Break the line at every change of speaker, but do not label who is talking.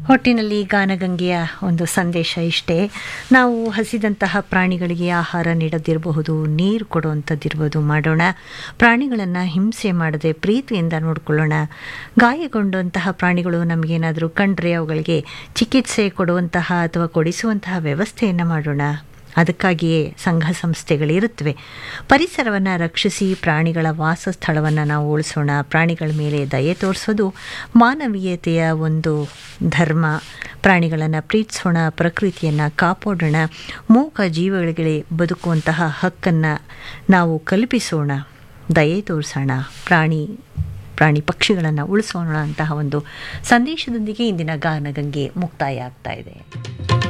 ಹೊಟ್ಟಿನಲ್ಲಿ ಗಾನಗಂಗೆಯ ಒಂದು ಸಂದೇಶ ಇಷ್ಟೇ ನಾವು ಹಸಿದಂತಹ ಪ್ರಾಣಿಗಳಿಗೆ ಆಹಾರ ನೀಡದಿರಬಹುದು ನೀರು ಕೊಡುವಂಥದ್ದಿರ್ಬೋದು ಮಾಡೋಣ ಪ್ರಾಣಿಗಳನ್ನು ಹಿಂಸೆ ಮಾಡದೆ ಪ್ರೀತಿಯಿಂದ ನೋಡಿಕೊಳ್ಳೋಣ ಗಾಯಗೊಂಡಂತಹ ಪ್ರಾಣಿಗಳು ನಮಗೇನಾದರೂ ಕಂಡ್ರೆ ಅವುಗಳಿಗೆ ಚಿಕಿತ್ಸೆ ಕೊಡುವಂತಹ ಅಥವಾ ಕೊಡಿಸುವಂತಹ ವ್ಯವಸ್ಥೆಯನ್ನು ಮಾಡೋಣ ಅದಕ್ಕಾಗಿಯೇ ಸಂಘ ಸಂಸ್ಥೆಗಳಿರುತ್ತವೆ ಪರಿಸರವನ್ನು ರಕ್ಷಿಸಿ ಪ್ರಾಣಿಗಳ ವಾಸಸ್ಥಳವನ್ನು ನಾವು ಉಳಿಸೋಣ ಪ್ರಾಣಿಗಳ ಮೇಲೆ ದಯೆ ತೋರಿಸೋದು ಮಾನವೀಯತೆಯ ಒಂದು ಧರ್ಮ ಪ್ರಾಣಿಗಳನ್ನು ಪ್ರೀತಿಸೋಣ ಪ್ರಕೃತಿಯನ್ನು ಕಾಪಾಡೋಣ ಮೂಕ ಜೀವಗಳಿಗೆ ಬದುಕುವಂತಹ ಹಕ್ಕನ್ನು ನಾವು ಕಲ್ಪಿಸೋಣ ದಯೆ ತೋರಿಸೋಣ ಪ್ರಾಣಿ ಪ್ರಾಣಿ ಪಕ್ಷಿಗಳನ್ನು ಉಳಿಸೋಣ ಅಂತಹ ಒಂದು ಸಂದೇಶದೊಂದಿಗೆ ಇಂದಿನ ಗಾನಗಂಗೆ ಮುಕ್ತಾಯ ಆಗ್ತಾ ಇದೆ